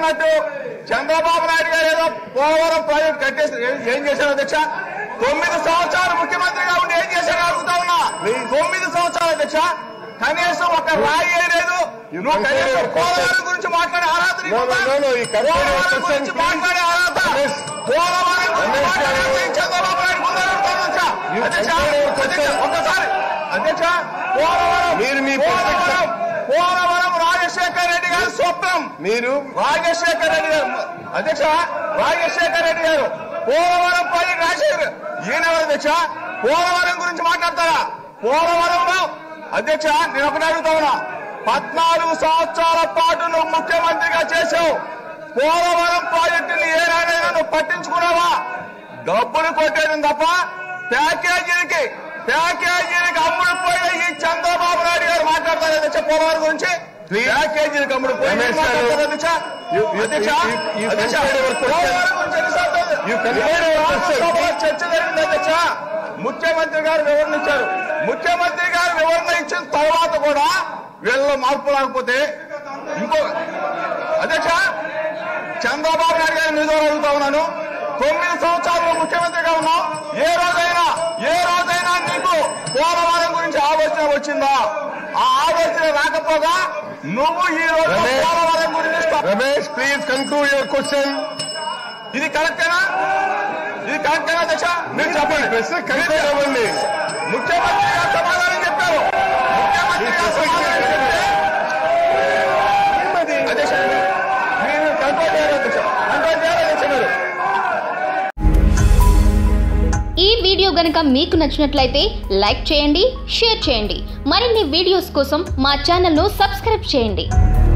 అన్నట్టు చంద్రబాబు నాయుడు గారు ఏదో పోలవరం ప్రాజెక్ట్ కట్టేసి ఏం- ఏం చేశారు అధ్యక్ష తొమ్మిది సంవత్సరాలు ముఖ్యమంత్రిగా ఉండి ఏం చేశారు అడుగుతా ఉన్నా తొమ్మిది సంవత్సరాలు అధ్యక్ష కనీసం ఒక రాయి వేయలేదు నువ్వు కనీసం పోలవరం గురించి మాట్లాడే అర్హత నీకు No, no, ఉందా? no, no, ఈ కరెక్ట్ పోలవరం question గురించి please. మాట్లాడే అర్హత Yes. పోలవరం గురించి Ramesh మాట్లాడే గారు. అర్హత ఈ చంద్రబాబు నాయుడు ఉందని అడుగుతాను అధ్యక్ష. You అధ్యక్ష, conclude your question. అధ్యక్ష, ఒక్కసారి అధ్యక్ష పోలవరం మీరు మీ పోలవరం ప్రసక్త- పోలవరం రాజశేఖర్ రెడ్డి గారి స్వప్నం మీరు రాజశేఖర్ రెడ్డి గారు అధ్యక్ష రాజశేఖర్ రెడ్డి గారు పోలవరం ప్రాజెక్ట్ రాజశేఖర్ ఈయన ఎవరు అధ్యక్ష పోలవరం గురించి మాట్లాడతారా పోలవరంలో అధ్యక్ష నేను ఒకటి అడుగుతా ఉన్నా పద్నాలుగు సంవత్సరాల పాటు నువ్వు ముఖ్యమంత్రిగా చేసావు పోలవరం ప్రాజెక్టుని ఏ నాడైనా నువ్వు పట్టించుకున్నావా డబ్బులు కొట్టేయడం తప్ప ప్యాకేజీలకి ప్యాకేజీలకి అమ్ముడు పోయిన ఈ చంద్రబాబు నాయుడు గారు మాట్లాడతారు అధ్యక్ష పోలవరం గురించి Please. ప్యాకేజీలకు అమ్ముడు పోయి రమేష్ గారు. మాట్లాడతారు అధ్యక్ష You- you- అధ్యక్ష you- you అధ్యక్ష conclude your question. పోలవరం గురించి ఎన్నిసార్లు ఉంది? You conclude your question. సభలో చర్చ జరిగింది అధ్యక్ష ముఖ్యమంత్రి గారు వివరణ ఇచ్చారు ముఖ్యమంత్రి గారు వివరణ ఇచ్చిన తర్వాత కూడా వీళ్ళ మార్పు రాకపోతే ఇంకో అధ్యక్ష చంద్రబాబు నాయుడు గారిని నిజం అడుగుతా ఉన్నాను తొమ్మిది సంవత్సరాలు ముఖ్యమంత్రిగా ఉన్నావు ఏ రోజైనా ఏ రోజైనా నీకు పోలవరం గురించి ఆలోచన వచ్చిందా ఆ ఆలోచన రాకపోగా నువ్వు ఈ రోజు రమేష్. పోలవరం గురించి స్ప- Ramesh please conclude your question ఇది కరెక్టేనా ఇది కరెక్టేనా అధ్యక్ష మీరు చెప్పండి ప్రశ్న కన్క్లూడ్ అవ్వండి ముఖ్యమంత్రి గారు సమాధానం చెప్పారు ముఖ్యమంత్రి గారు సమాధానం చెప్తే అధ్యక్ష మీరు కంట్రోల్ చేయాలి అధ్యక్ష కంట్రోల్ చేయాలి అధ్యక్ష మీరు ఈ వీడియో గనుక మీకు నచ్చినట్లయితే లైక్ చేయండి షేర్ చేయండి మరిన్ని వీడియోస్ కోసం మా ఛానల్ను సబ్స్క్రైబ్ చేయండి